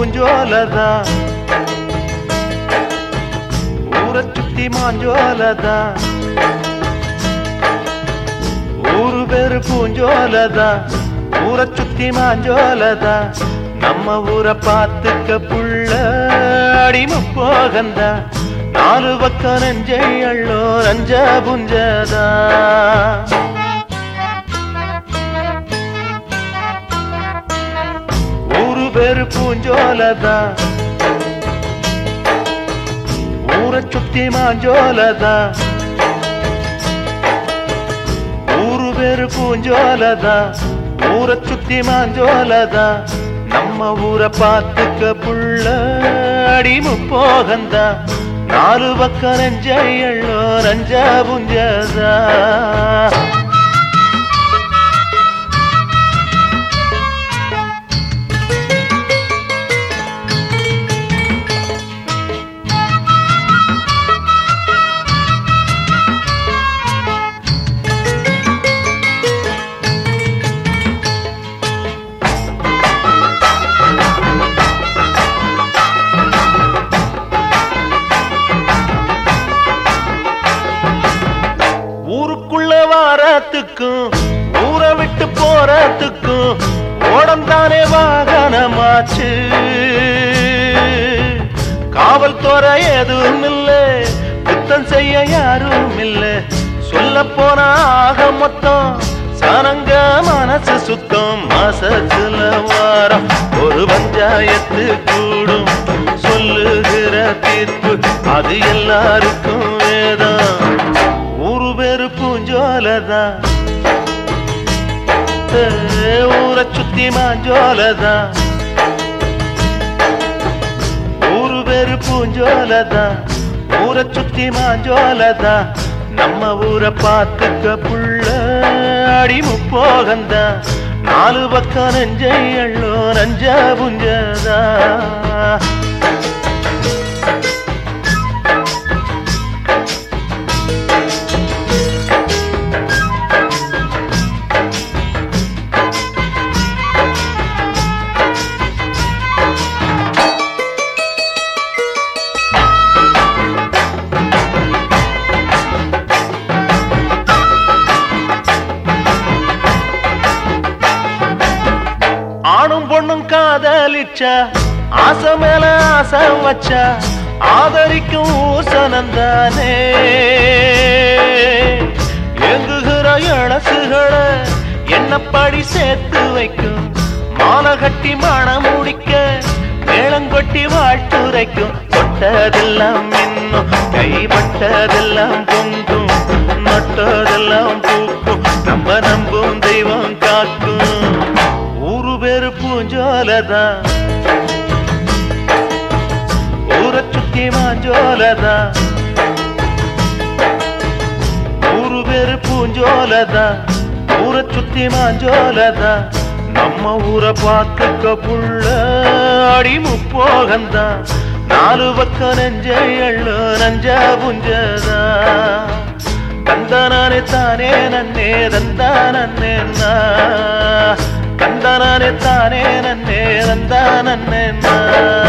பூஞ்சோலதான் ஊரை சுத்தி மாஞ்சோலதான் ஊரு பேரு பூஞ்சோலதான் ஊரை சுத்தி மாஞ்சோலதான் நம்ம ஊரை பார்த்துக்க புள்ள அடிம போகந்தா நாலு பக்கம் நெஞ்சை அள்ளோ ரஞ்ச புஞ்சதா ஊரு பேரு பூஞ்சோலதான் ஊரை சுத்தி மாஞ்சோலதான் ஊரு பேரு பூஞ்சோலதான் ஊரை சுத்தி மாஞ்சோலதான் நம்ம ஊரை பார்த்துக்க புள்ள அடிமு போகந்தா நாலு பக்கம் நெஞ்சையள்ளோ ரஞ்சா புஞ்சதா ஊருக்குள்ள வாரத்துக்கும் ஊரை விட்டு போறதுக்கும் ஓடம்தானே வாகனமாச்சு காவல்துறை எதுவும் இல்ல குத்தம் செய்ய யாரும் இல்ல சொல்ல போனா ஆக மொத்தம் சனங்க மனசு சுத்தம் மாசத்துல வாரம் ஒரு பஞ்சாயத்து கூடும் சொல்லுகிற தீர்ப்பு அது எல்லாருக்கும் வேதம் ஊரு பேரு பூஞ்சோலதான் ஏ, ஊரை சுத்தி மாஞ்சோலதான் ஊரு பேரு பூஞ்சோலதான் ஊரை சுத்தி மாஞ்சோலதான் நம்ம ஊரை பார்த்துக்க புள்ள அடிமு போகந்தா நாலு பக்கம் நெஞ்சை அள்ளோ நஞ்சா புஞ்சதா ஆணும் பொண்ணும் காதலிச்சா ஆசை மேல ஆசை வச்சா ஆதரிக்கும் ஊசனந்தானே எங்குகிற இளசுகளை என்னப்படி சேர்த்து வைக்கும் மாலை கட்டி மணம் முடிக்க மேளங்கொட்டி வாழ்த்துரைக்கும் தொட்டதெல்லாம் இன்னும் கைப்பட்டதெல்லாம் பொங்கும் நட்டதெல்லாம் பூக்கும் நம்ம நம்பும் தெய்வம் காக்கும் ஊரு பேரு பூஞ்சோலதான் ஊரை சுத்தி மாஞ்சோலதான் ஊரு பேரு பூஞ்சோலதான் ஊரை சுத்தி மாஞ்சோலதான் நம்ம ஊரை பார்த்துக்க புள்ள அடிமு போகந்தான் நாலு பக்கம் நெஞ்சை அள்ளோ நஞ்சா புஞ்சதா தந்தானே தானே நன்னே தந்தானே தந்தானே தானே நன்னே தந்தானே